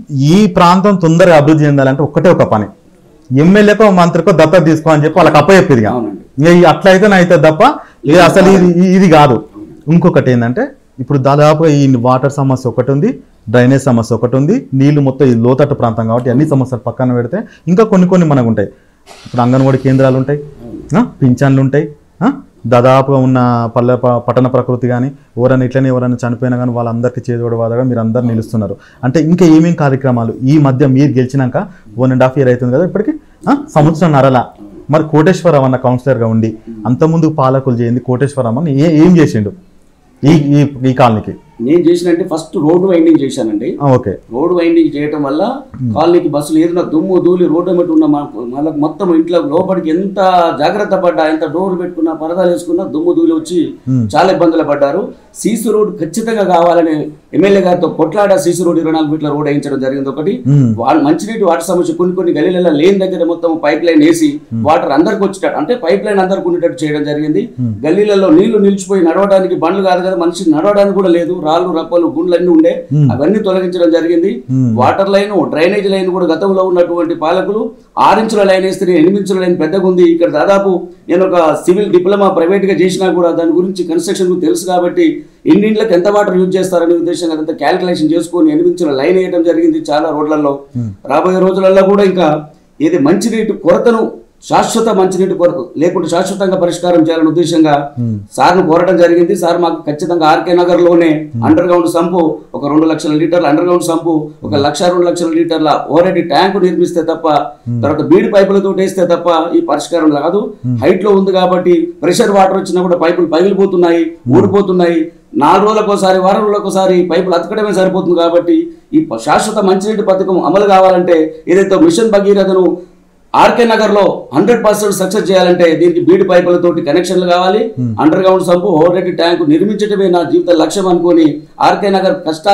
ఈ ప్రాంతం తొందరగా అభివృద్ధి చెందాలంటే ఒక్కటే ఒక పని ఎమ్మెల్యేకో మంత్రికో దత్తత తీసుకో అని చెప్పి వాళ్ళకి అప్పచెప్పింది ఇక. అవునండి. ఇక ఈ అట్లా అయితే అయితే తప్ప ఇది అసలు ఇది ఇది కాదు ఇంకొకటి ఏంటంటే ఇప్పుడు దాదాపుగా ఈ వాటర్ సమస్య ఒకటి ఉంది డ్రైనేజ్ సమస్య ఒకటి ఉంది నీళ్లు మొత్తం ఈ లోతట్టు ప్రాంతం కాబట్టి అన్ని సమస్యలు పక్కన పెడితే ఇంకా కొన్ని కొన్ని మనకు ఉంటాయి ఇప్పుడు అంగన్వాడీ కేంద్రాలు ఉంటాయి ఆ, పింఛన్లు ఉంటాయి ఆ, దాదాపుగా ఉన్న పల్లె ప- పట్టణ ప్రకృతి కానీ ఎవరైనా ఇట్లనే ఎవరైనా చనిపోయినా కానీ వాళ్ళందరికీ చేదోడు వాదగా మీరు అందరు నిలుస్తున్నారు అంటే ఇంకా ఏమేం కార్యక్రమాలు ఈ మధ్య మీరు గెలిచినాక వన్ అండ్ హాఫ్ ఇయర్ అవుతుంది కదా ఇప్పటికి ఆ, సంవత్సరం నరల మరి కోటేశ్వరరావు అన్న కౌన్సిలర్గా ఉండి అంతకుముందు పాలకులు చేయింది కోటేశ్వరరావు అని ఏ ఏం చేసిండు ఈ ఈ ఈ కాలనీకి నేను చేసినంటే ఫస్ట్ రోడ్డు వైండింగ్ చేశానండి ఆ, ఓకే రోడ్ వైండింగ్ చేయటం వల్ల కాలనీకి బస్సులు ఏదైనా దుమ్ము ధూళి రోడ్డు మట్టి ఉన్న మా- వాళ్ళకి మొత్తం ఇంట్లో లోపలికి ఎంత జాగ్రత్త పడ్డా ఎంత డోర్ పెట్టుకున్నా పరదాలు వేసుకున్నా దుమ్ము ధూళి వచ్చి చాలా ఇబ్బందులు పడ్డారు సీసీ రోడ్ ఖచ్చితంగా కావాలని ఎమ్మెల్యే గారితో కొట్లాడ సీసీ రోడ్ ఇరవై నాలుగు ఫీట్ల రోడ్ వేయించడం జరిగింది ఒకటి మ్మ్. వాళ్ళు మంచినీటి వాటర్ సమస్య కొన్ని కొన్ని గలీలలో లేని దగ్గర మొత్తం పైప్ లైన్ వేసి వాటర్ అందరికి వచ్చేటట్టు అంటే పైప్ లైన్ అందరికి ఉండేటట్టు చేయడం జరిగింది గల్లీలలో నీళ్లు నిలిచిపోయి నడవడానికి బండ్లు కాదు కదా మనిషి నడవడానికి కూడా లేదు రాళ్ళు రప్పలు గుండ్లు అన్ని ఉండే అవన్నీ తొలగించడం జరిగింది వాటర్ లైన్ డ్రైనేజ్ లైన్ కూడా గతంలో ఉన్నటువంటి పాలకులు ఆరు ఇంచుల లైన్ వేస్తే నేను ఎనిమిది ఇంచుల లైన్ పెద్దగా ఉంది ఇక్కడ దాదాపు నేను ఒక సివిల్ డిప్లొమా ప్రైవేట్ గా చేసినా కూడా దాని గురించి కన్స్ట్రక్షన్ తెలుసు కాబట్టి ఇంటింట్లోకి ఎంత వాటర్ యూజ్ చేస్తారనే ఉద్దేశంగా అదంతా క్యాలిక్యులేషన్ చేసుకొని ఎనిమిది ఇంచుల లైన్ వేయడం జరిగింది చాలా రోడ్లలో రాబోయే రోజులలో కూడా ఇంకా ఏది మంచినీటి కొరతను శాశ్వత మంచినీటి కొరత లేకుంటే శాశ్వతంగా పరిష్కారం చేయాలనే ఉద్దేశంగా సార్ను కోరడం జరిగింది సార్ మాకు ఖచ్చితంగా ఆర్కే నగర్ లోనే అండర్ గ్రౌండ్ సంపు ఒక రెండు లక్షల లీటర్ల అండర్ గ్రౌండ్ సంపు ఒక లక్ష రెండు లక్షల లీటర్ల ఓరెడి ట్యాంకు నిర్మిస్తే తప్ప తర్వాత బీడి పైపులతో వేస్తే తప్ప ఈ పరిష్కారం కాదు హైట్ లో ఉంది కాబట్టి ప్రెషర్ వాటర్ వచ్చినా కూడా పైపులు పగిలిపోతున్నాయి ఊడిపోతున్నాయి నాలుగు రోజులకు ఒకసారి వారం రోజులకు ఒకసారి పైపులు అతకడమే సరిపోతుంది కాబట్టి ఈ ప- శాశ్వత మంచినీటి పథకం అమలు కావాలంటే ఏదైతే మిషన్ భగీరథను ఆర్కే నగర్ లో హండ్రెడ్ పర్సెంట్ సక్సెస్ చేయాలంటే దీనికి బీడి పైపులతోటి కనెక్షన్లు కావాలి underground sump overhead tank నిర్మించడమే నా జీవిత లక్ష్యం అనుకొని ఆర్కే నగర్ కష్టాల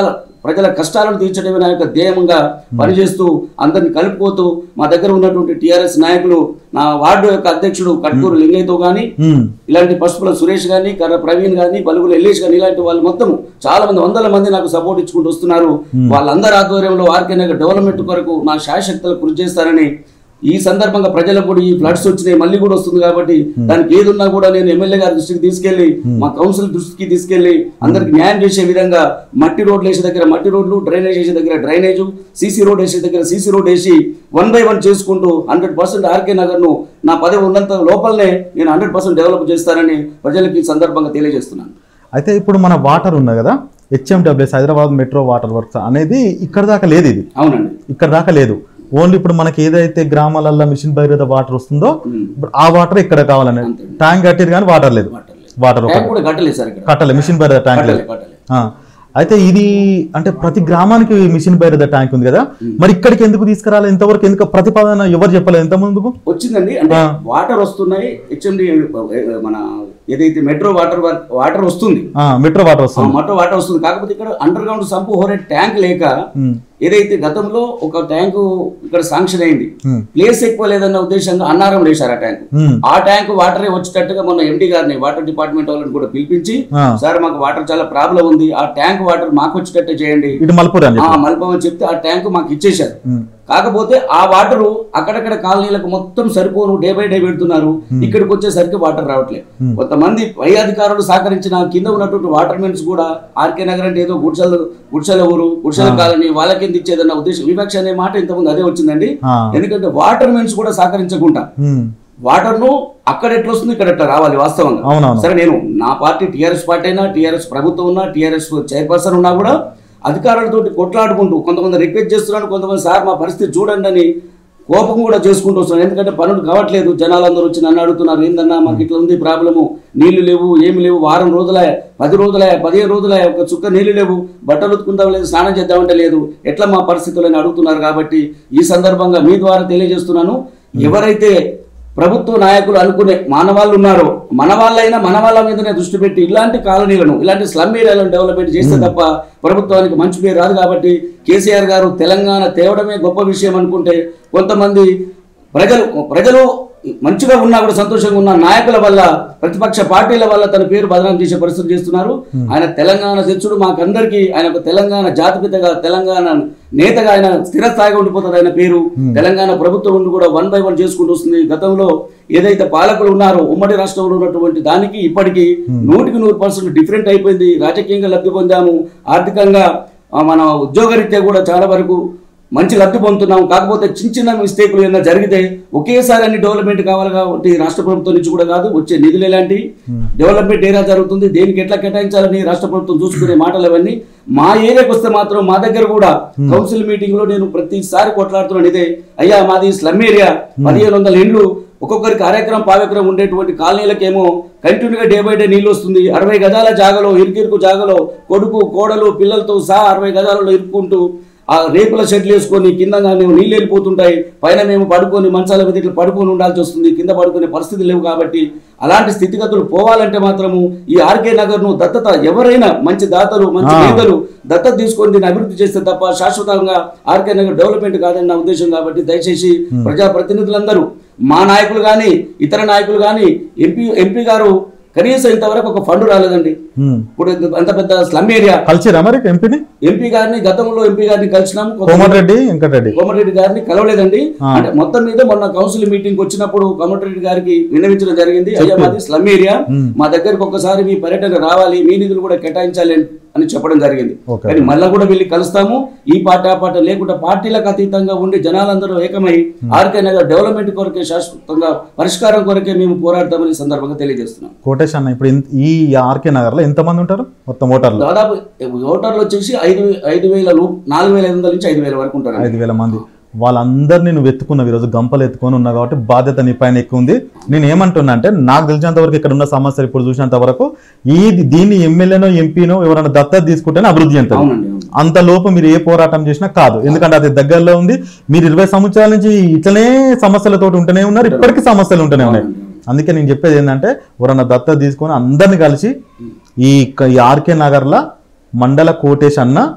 ప్రజల కష్టాలను తీర్చడమే నా యొక్క ధ్యేయంగా పనిచేస్తూ అందరిని కలుపుకోతూ మా దగ్గర ఉన్నటువంటి టీఆర్ఎస్ నాయకులు నా వార్డు యొక్క అధ్యక్షుడు కట్కూరు లింగయ్యతో కానీ ఉమ్, ఇలాంటి పసుపుల సురేష్ గాని కర్ర ప్రవీణ్ గాని బలుగుల ఎల్లేష్ గాని ఇలాంటి వాళ్ళు మొత్తం చాలా మంది వందల మంది నాకు సపోర్ట్ ఇచ్చుకుంటూ వస్తున్నారు వాళ్ళందరి ఆధ్వర్యంలో ఆర్కే నగర్ డెవలప్మెంట్ కొరకు నా శాయశక్తులు కృషి చేస్తారని ఈ సందర్భంగా ప్రజలకు కూడా ఈ ఫ్లడ్స్ వచ్చినాయి మళ్ళీ కూడా వస్తుంది కాబట్టి దానికి ఏది ఉన్నా కూడా నేను ఎమ్మెల్యే గారి దృష్టికి తీసుకెళ్లి మా కౌన్సిల్ దృష్టికి తీసుకెళ్లి అందరికి న్యాయం చేసే విధంగా మట్టి రోడ్లు వేసే దగ్గర మట్టి రోడ్లు డ్రైనేజ్ వేసే దగ్గర డ్రైనేజ్ సీసీ రోడ్ వేసే దగ్గర సీసీ రోడ్ వేసి వన్ బై వన్ చేసుకుంటూ హండ్రెడ్ పర్సెంట్ ఆర్కే నగర్ ను నా పదవి ఉన్నంత లోపలనే నేను హండ్రెడ్ పర్సెంట్ డెవలప్ చేస్తానని ప్రజలకు ఈ సందర్భంగా తెలియజేస్తున్నాను అయితే ఇప్పుడు మన వాటర్ ఉన్నది కదా HMWS Hyderabad metro water works అనేది ఇక్కడ దాకా లేదు ఇది అవునండి ఇక్కడ దాకా లేదు ఓన్లీ ఇప్పుడు మనకి ఏదైతే గ్రామాలలో మిషన్ భగీరథ వాటర్ వస్తుందో ఇప్పుడు ఆ వాటర్ ఇక్కడ కావాలని ట్యాంక్ కట్టిరు కానీ వాటర్ లేదు వాటర్ లేదు. వాటర్ ట్యాంక్ కూడా కట్టలేదు సార్ ఇక్కడ కట్టలే మిషన్ భగీరథ ట్యాంక్ లేదు కట్టలేదు కట్టలేదు ఆ. అయితే ఇది అంటే ప్రతి గ్రామానికి మిషన్ భగీరథ ట్యాంక్ ఉంది కదా మరి ఇక్కడికి ఎందుకు తీసుకురాలి ఇంతవరకు ఎందుకు ప్రతిపాదన ఎవరు చెప్పలేదు ఎంత ముందుకు వచ్చిందండి అంటే వాటర్ వస్తున్నాయి హెచ్ఎండి మన ఏదైతే మెట్రో వాటర్ వర్క్ వాటర్ వస్తుంది ఆ, మెట్రో వాటర్ ఆ వస్తుంది మెట్రో వాటర్ వస్తుంది కాకపోతే ఇక్కడ అండర్ గ్రౌండ్ సంపు హోరే ట్యాంక్ లేక ఉమ్, ఏదైతే గతంలో ఒక ట్యాంకు ఇక్కడ శాంక్షన్ అయింది ఉమ్, ప్లేస్ ఎక్కువ లేదన్న ఉద్దేశంగా అన్నారం వేశారు ఆ ట్యాంక్ ఉమ్, ఆ ట్యాంక్ వాటరే వచ్చేటట్టుగా మొన్న ఎండి గారిని వాటర్ డిపార్ట్మెంట్ వాళ్ళని కూడా పిలిపించి ఆ. సార్ మాకు వాటర్ చాలా ప్రాబ్లం ఉంది ఆ ట్యాంక్ వాటర్ మాకు వచ్చేటట్టే చేయండి ఇటు మల్పూర్ అని ఆ చెప్పి మల్పమని చెప్తే ఆ ట్యాంక్ మాకు ఇచ్చేశారు ఉమ్, కాకపోతే ఆ వాటర్ అక్కడక్కడ కాలనీలకు మొత్తం సరిపోను డే బై డే పెడుతున్నారు ఇక్కడికి వచ్చేసరికి వాటర్ రావట్లేదు కొంతమంది పై అధికారులు సహకరించిన కింద ఉన్నటువంటి వాటర్ మెన్స్ కూడా ఆర్కే నగర్ అంటే ఏదో గుడ్సల గుడ్సల ఊరు గుడ్సల కాలనీ వాళ్ళకి ఎందుకు ఇచ్చేదన్న ఉద్దేశం వివక్ష అనే మాట ఇంతకుముందు అదే వచ్చిందండి ఆ, ఎందుకంటే వాటర్ మెన్స్ కూడా సహకరించకుండా ఉమ్, వాటర్ ను అక్కడ ఎట్లా వస్తుంది ఇక్కడ ఎట్లా రావాలి వాస్తవంగా అవునవును సరే నేను నా పార్టీ టీఆర్ఎస్ పార్టీ అయినా టీఆర్ఎస్ ప్రభుత్వం ఉన్నా టీఆర్ఎస్ చైర్పర్సన్ ఉన్నా కూడా అధికారులతోటి కొట్లాడుకుంటూ కొంతమంది రిక్వెస్ట్ చేస్తున్నాను కొంతమంది సార్ మా పరిస్థితి చూడండి అని కోపం కూడా చేసుకుంటూ వస్తున్నాను ఎందుకంటే పనులు కావట్లేదు జనాలందరూ వచ్చి నన్ను అడుగుతున్నారు ఏందన్నా మాకు ఇట్లా ఉంది ప్రాబ్లము నీళ్లు లేవు ఏమి లేవు వారం రోజులే పది రోజులే పదిహేను రోజులే ఒక చుక్క నీళ్లు లేవు బట్టలు ఉతుకుందాం లేదు స్నానం చేద్దామంటే లేదు ఎట్లా మా పరిస్థితులని అడుగుతున్నారు కాబట్టి ఈ సందర్భంగా మీ ద్వారా తెలియజేస్తున్నాను ఎవరైతే ప్రభుత్వ నాయకులు అనుకునే మానవాళ్ళు ఉన్నారో మన వాళ్ళైనా మన వాళ్ళ మీదనే దృష్టి పెట్టి ఇలాంటి కాలనీలను ఇలాంటి స్లమ్ ఏరియాలను డెవలప్మెంట్ చేస్తే తప్ప ప్రభుత్వానికి మంచి పేరు రాదు కాబట్టి కేసీఆర్ గారు తెలంగాణ తేవడమే గొప్ప విషయం అనుకుంటే కొంతమంది ప్రజలు ప్రజలు మంచిగా ఉన్నా కూడా సంతోషంగా ఉన్న నాయకుల వల్ల ప్రతిపక్ష పార్టీల వల్ల తన పేరు బదనాం చేసే పరిస్థితి చేస్తున్నారు ఆయన తెలంగాణ తెచ్చుడు మాకందరికీ ఆయన ఒక తెలంగాణ జాతిపితగా తెలంగాణ నేతగా ఆయన స్థిరస్థాయిగా ఉండిపోతుంది ఆయన పేరు తెలంగాణ ప్రభుత్వం ఉండి కూడా వన్ బై వన్ చేసుకుంటూ వస్తుంది గతంలో ఏదైతే పాలకులు ఉన్నారో ఉమ్మడి రాష్ట్రంలో ఉన్నటువంటి దానికి ఇప్పటికీ నూటికి నూరు పర్సెంట్ డిఫరెంట్ అయిపోయింది రాజకీయంగా లబ్ధి పొందాము ఆర్థికంగా ఆ, మన ఉద్యోగరీత్యా కూడా చాలా వరకు మంచి లబ్ధి పొందుతున్నాం కాకపోతే చిన్న చిన్న మిస్టేక్లు ఏమైనా జరిగితే ఒకేసారి అన్ని డెవలప్మెంట్ కావాలి కాబట్టి రాష్ట్ర ప్రభుత్వం నుంచి కూడా కాదు వచ్చే నిధులు ఎలాంటి డెవలప్మెంట్ ఏరియా జరుగుతుంది దేనికి ఎట్లా కేటాయించాలని రాష్ట్ర ప్రభుత్వం చూసుకునే మాటలు అవన్నీ మా ఏరియాకి వస్తే మాత్రం మా దగ్గర కూడా కౌన్సిల్ మీటింగ్ లో నేను ప్రతిసారి కొట్లాడుతున్నాను ఇదే అయ్యా మాది స్లమ్ ఏరియా పదిహేను వందల ఇండ్లు ఒక్కొక్కరికి అరెకరం పావెకరం ఉండేటువంటి కాలనీలకేమో కంటిన్యూగా డే బై డే నీళ్ళు వస్తుంది అరవై గజాల జాగలో ఇరుకిరుకు జాగలో కొడుకు కోడలు పిల్లలతో సహా అరవై గజాలలో ఇరుక్కుంటూ ఆ రేకుల షెడ్లు వేసుకొని కింద నీళ్ళు వెళ్ళిపోతుంటాయి పైన మేము పడుకొని మంచాల మీద ఇట్లా పడుకొని ఉండాల్సి వస్తుంది కింద పడుకునే పరిస్థితి లేవు కాబట్టి అలాంటి స్థితిగతులు పోవాలంటే మాత్రము ఈ ఆర్కే నగర్ ను దత్తత ఎవరైనా మంచి దాతలు మంచి ఆ. నేతలు దత్తత తీసుకొని దీన్ని అభివృద్ధి చేస్తే తప్ప శాశ్వతంగా ఆర్కే నగర్ డెవలప్మెంట్ కాదని నా ఉద్దేశం కాబట్టి దయచేసి ప్రజాప్రతినిధులందరూ మా నాయకులు కానీ ఇతర నాయకులు కానీ ఎంపీ ఎంపీ గారు కనీసం ఇంతవరకు ఒక ఫండ్ రాలేదండి ఉమ్. ఇప్పుడు అంత పెద్ద స్లమ్ ఏరియా కలిసిరా మరి ఎంపీని ఎంపీ గారిని గతంలో ఎంపీ గారిని కలిసినాము కొంత- కోమటిరెడ్డి వెంకటరెడ్డి కోమటిరెడ్డి గారిని కలవలేదండి ఆ. అంటే మొత్తం మీద మొన్న కౌన్సిల్ మీటింగ్ వచ్చినప్పుడు కోమటిరెడ్డి గారికి విన్నవించడం జరిగింది అయ్యా మాది స్లమ్ ఏరియా మ్. మా దగ్గరకు ఒక్కసారి మీ పర్యటన రావాలి మీ నిధులు కూడా కేటాయించాలి అని- అని చెప్పడం జరిగింది ఓకే. కానీ మళ్ళా కూడా వెళ్ళి కలుస్తాము ఈ పార్టీ ఆ పార్టీ లేకుండా పార్టీలకు అతీతంగా ఉండి జనాలందరూ ఏకమై ఆర్కే నగర్ డెవలప్మెంట్ కొరకే శాశ్వతంగా పరిష్కారం కొరకే మేము పోరాడతామని ఈ సందర్భంగా తెలియజేస్తున్నాం కోటేష్ అన్న ఇప్పుడు ఇంత- ఈ ఆర్కే నగర్ లో ఎంత మంది ఉంటారు మొత్తం ఓటర్లు దాదాపు ఓటర్లు వచ్చేసి ఐదు ఐదు వేల రూ- నాలుగు వేల ఐదు వందల నుంచి ఐదు వేల వరకు ఉంటారు ఐదు వేల మంది వాళ్ళందరినీ నువ్వు ఎత్తుకున్నావు ఈరోజు గంపలు ఎత్తుకొని ఉన్నావు కాబట్టి బాధ్యత నీ పైన ఎక్కువ ఉంది నేను ఏమంటున్నా అంటే నాకు తెలిసినంత వరకు ఇక్కడ ఉన్న సమస్యలు ఇప్పుడు చూసినంత వరకు ఈ దీన్ని ఎమ్మెల్యేనో ఎంపీనో ఎవరైనా దత్తత తీసుకుంటేనే అభివృద్ధి చెందుతుంది అవునండి అవును. అంత లోపు మీరు ఏ పోరాటం చేసినా కాదు ఎందుకంటే అది దగ్గరలో ఉంది మీరు ఇరవై సంవత్సరాల నుంచి ఇట్లనే సమస్యలతో ఉంటూనే ఉన్నారు ఇప్పటికీ సమస్యలు ఉంటూనే ఉన్నాయి అందుకే నేను చెప్పేది ఏంటంటే ఎవరన్నా దత్తత తీసుకొని అందరిని కలిసి ఈ క- ఈ ఆర్కే నగర్ల మండల కోటేష్ అన్న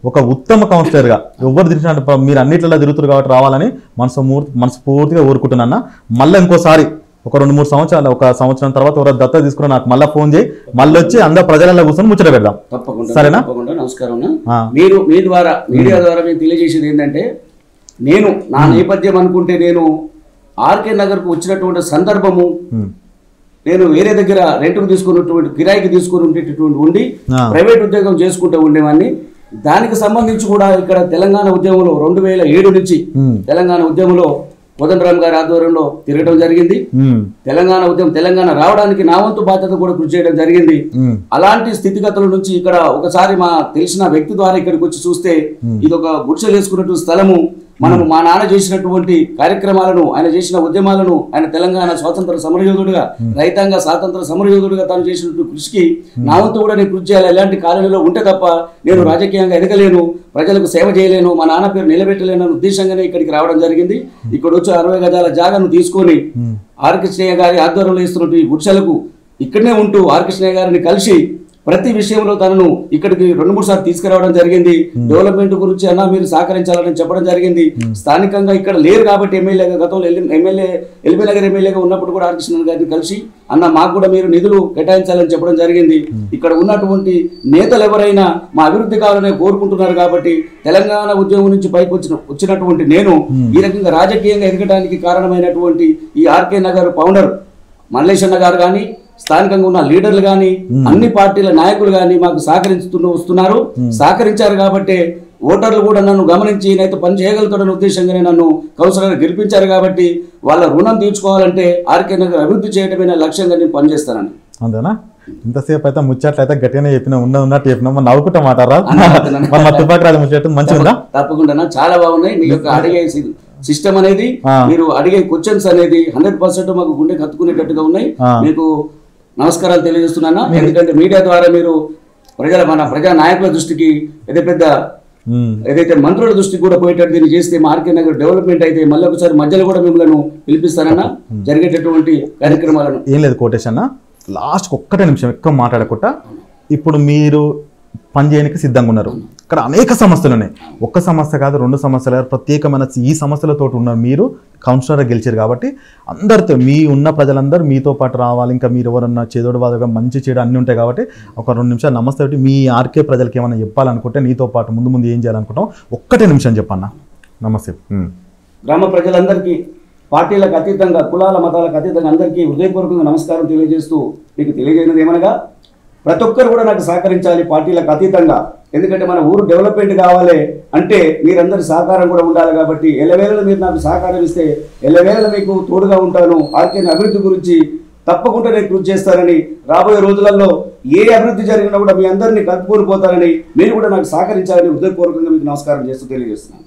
ఒక ఉత్తమ కౌన్సిలర్ గా ఎవరు తిరిగినట్టు మీరు అన్నిట్లలో తిరుగుతారు కాబట్టి రావాలని మనసు మనస్ఫూర్తిగా కోరుకుంటున్నా మళ్ళీ ఇంకోసారి ఒక రెండు మూడు సంవత్సరాలు ఒక సంవత్సరం తర్వాత ఎవరో దత్త తీసుకుని నాకు మళ్ళీ ఫోన్ చేయి మళ్ళీ వచ్చి అందరు ప్రజలలో కూర్చొని ముచ్చట పెడదాం తప్పకుండా సరేనా? తప్పకుండా నమస్కారం అన్న. ఆ. మీరు మీ ద్వారా మీడియా ద్వారా మేము తెలియజేసేది ఏంటంటే నేను నా నేపథ్యం అనుకుంటే నేను ఆర్కే నగర్కు వచ్చినటువంటి సందర్భము ఉమ్. నేను వేరే దగ్గర రెంట్కు తీసుకున్నటువంటి కిరాయికి తీసుకుని ఉండేటటువంటి ఉండి ఆ. ప్రైవేట్ ఉద్యోగం చేసుకుంటూ ఉండేవాడిని దానికి సంబంధించి కూడా ఇక్కడ తెలంగాణ ఉద్యమంలో రెండు వేల ఏడు నుంచి ఉమ్. తెలంగాణ ఉద్యమంలో కోదండరామ్ గారి ఆధ్వర్యంలో తిరగడం జరిగింది ఉమ్. తెలంగాణ ఉద్యమం తెలంగాణ రావడానికి నా వంతు బాధ్యత కూడా కృషి చేయడం జరిగింది ఉమ్. అలాంటి స్థితిగతుల నుంచి ఇక్కడ ఒకసారి మా తెలిసిన వ్యక్తి ద్వారా ఇక్కడికి వచ్చి చూస్తే ఇది ఒక గుడిసె వేసుకున్నటువంటి స్థలము మనము మా నాన్న చేసినటువంటి కార్యక్రమాలను ఆయన చేసిన ఉద్యమాలను ఆయన తెలంగాణ స్వాతంత్ర సమరయోధుడిగా రైతాంగ స్వాతంత్ర సమరయోధుడిగా తాను చేసినటువంటి కృషికి నా వంతు కూడా నేను కృషి చేయాలి ఇలాంటి కాలనీలో ఉంటే తప్ప నేను రాజకీయంగా ఎదగలేను ప్రజలకు సేవ చేయలేను మా నాన్న పేరు నిలబెట్టలేను అనే ఉద్దేశంగానే ఇక్కడికి రావడం జరిగింది ఇక్కడ వచ్చి అరవై గజాల జాగాను తీసుకొని ఆర్ కృష్ణయ్య గారి ఆధ్వర్యంలో ఇస్తున్నటువంటి ఈ గుడిసెలకు ఇక్కడనే ఉంటూ ఆర్ కృష్ణయ్య గారిని కలిసి ప్రతి విషయంలో తనను ఇక్కడికి రెండు మూడు సార్లు తీసుకురావడం జరిగింది డెవలప్మెంట్ గురించి అన్నా మీరు సహకరించాలని చెప్పడం జరిగింది స్థానికంగా ఇక్కడ లేరు కాబట్టి ఎమ్మెల్యేగా గతంలో ఎల్లి- ఎమ్మెల్యే ఎల్బీ నగర్ ఎమ్మెల్యేగా ఉన్నప్పుడు కూడా ఆర్ కృష్ణ గారిని కలిసి అన్న మాకు కూడా మీరు నిధులు కేటాయించాలని చెప్పడం జరిగింది ఇక్కడ ఉన్నటువంటి నేతలు ఎవరైనా మా అభివృద్ధి కావాలని కోరుకుంటున్నారు కాబట్టి తెలంగాణ ఉద్యమం నుంచి పైకి వచ్చిన వచ్చినటువంటి నేను ఈ రకంగా రాజకీయంగా ఎదగడానికి కారణమైనటువంటి ఈ ఆర్కే నగర్ ఫౌండర్ మల్లేశన్న గారు కానీ స్థానికంగా ఉన్న లీడర్లు కానీ అన్ని పార్టీల నాయకులు కానీ మాకు సహకరిస్తూ వస్తున్నారు సహకరించారు కాబట్టి ఓటర్లు కూడా నన్ను గమనించి నేనైతే పని చేయగలుగుతాడనే ఉద్దేశంగానే నన్ను కౌన్సిలర్ గెలిపించారు కాబట్టి వాళ్ళ రుణం తీర్చుకోవాలంటే ఆర్కే నగర్ అభివృద్ధి చేయడమే నా లక్ష్యంగా నేను పనిచేస్తానని అంతేనా ఇంతసేపు అయితే ముచ్చట్లయితే గట్టిగానే చెప్పిన ఉన్న ఉన్నట్టు చెప్పినా మరి నవ్వుకుంటా మాటారా అన్న, మరి మా తుపాకి రాజు ముచ్చట మంచిగా ఉందా తప్పకుండా చాలా బాగున్నాయి మీ యొక్క అడిగే సిస్టమ్ అనేది ఆ. మీరు అడిగే క్వశ్చన్స్ అనేది హండ్రెడ్ పర్సెంట్ మాకు గుండె కత్తుకునేటట్టుగా ఉన్నాయి ఆ. మీకు నమస్కారాలు తెలియజేస్తున్నాను ఎందుకంటే మీడియా ద్వారా మీరు ప్రజల మన ప్రజా నాయకుల దృష్టికి పెద్ద పెద్ద ఉమ్. ఏదైతే మంత్రుల దృష్టికి కూడా పోయేటట్టు దీన్ని చేస్తే మార్కెట్ నగర్ డెవలప్మెంట్ అయితే మళ్ళీ ఒకసారి మధ్యలో కూడా మిమ్మల్ని పిలిపిస్తానన్నా జరిగేటటువంటి కార్యక్రమాలను ఏం లేదు కోటేష్ అన్న లాస్ట్ ఒక్కటే నిమిషం ఎక్కువ మాట్లాడకుండా ఇప్పుడు మీరు పని చేయడానికి సిద్ధంగా ఉన్నారు ఇక్కడ అనేక సమస్యలు ఉన్నాయి ఒక్క సమస్య కాదు రెండు సమస్యలు కాదు ప్రత్యేకమైన ఈ సమస్యలతో ఉన్న మీరు కౌన్సిలర్ గెలిచారు కాబట్టి అందరితో మీ ఉన్న ప్రజలందరూ మీతో పాటు రావాలి ఇంకా మీరు ఎవరన్నా చేదోడు వాదగా మంచి చెడు అన్నీ ఉంటాయి కాబట్టి ఒక రెండు నిమిషాలు నమస్తే పెట్టి మీ ఆర్కే ప్రజలకి ఏమైనా చెప్పాలనుకుంటే నీతో పాటు ముందు ముందు ఏం చేయాలనుకుంటాం ఒక్కటే నిమిషం చెప్పన్న నమస్తే ఉమ్. గ్రామ ప్రజలందరికీ పార్టీలకు అతీతంగా కులాల మతాలకు అతీతంగా అందరికీ హృదయపూర్వకంగా నమస్కారం తెలియజేస్తూ మీకు తెలియజేయనది ఏమనగా ప్రతి ఒక్కరు కూడా నాకు సహకరించాలి పార్టీలకు అతీతంగా ఎందుకంటే మన ఊరు డెవలప్మెంట్ కావాలి అంటే మీరందరి సహకారం కూడా ఉండాలి కాబట్టి ఎల్లవేళలో మీరు నాకు సహకారం ఇస్తే ఎల్లవేళలో మీకు తోడుగా ఉంటాను ఆర్కేని అభివృద్ధి గురించి తప్పకుండా నేను కృషి చేస్తానని రాబోయే రోజులలో ఏ అభివృద్ధి జరిగినా కూడా మీ అందరినీ కలుపుకొని పోతారని మీరు కూడా నాకు సహకరించాలని హృదయపూర్వకంగా మీకు నమస్కారం చేస్తూ తెలియజేస్తున్నాను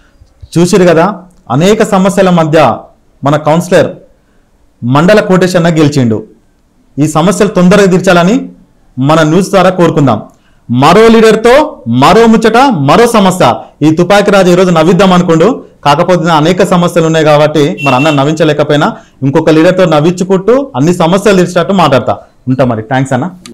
చూసిరు కదా అనేక సమస్యల మధ్య మన కౌన్సిలర్ మండల కోటేష్ అన్న గెలిచిండు ఈ సమస్యలు తొందరగా తీర్చాలని మన న్యూస్ ద్వారా కోరుకుందాం మరో లీడర్తో మరో ముచ్చట మరో సమస్య ఈ తుపాకి రాజు ఈరోజు నవ్విద్దాం అనుకోండు కాకపోతే అనేక సమస్యలు ఉన్నాయి కాబట్టి మన అన్న నవ్వించలేకపోయినా ఇంకొక లీడర్తో నవ్వించుకుంటూ అన్ని సమస్యలు తీర్చినట్టు మాట్లాడతా ఉంటా మరి థ్యాంక్స్ అన్న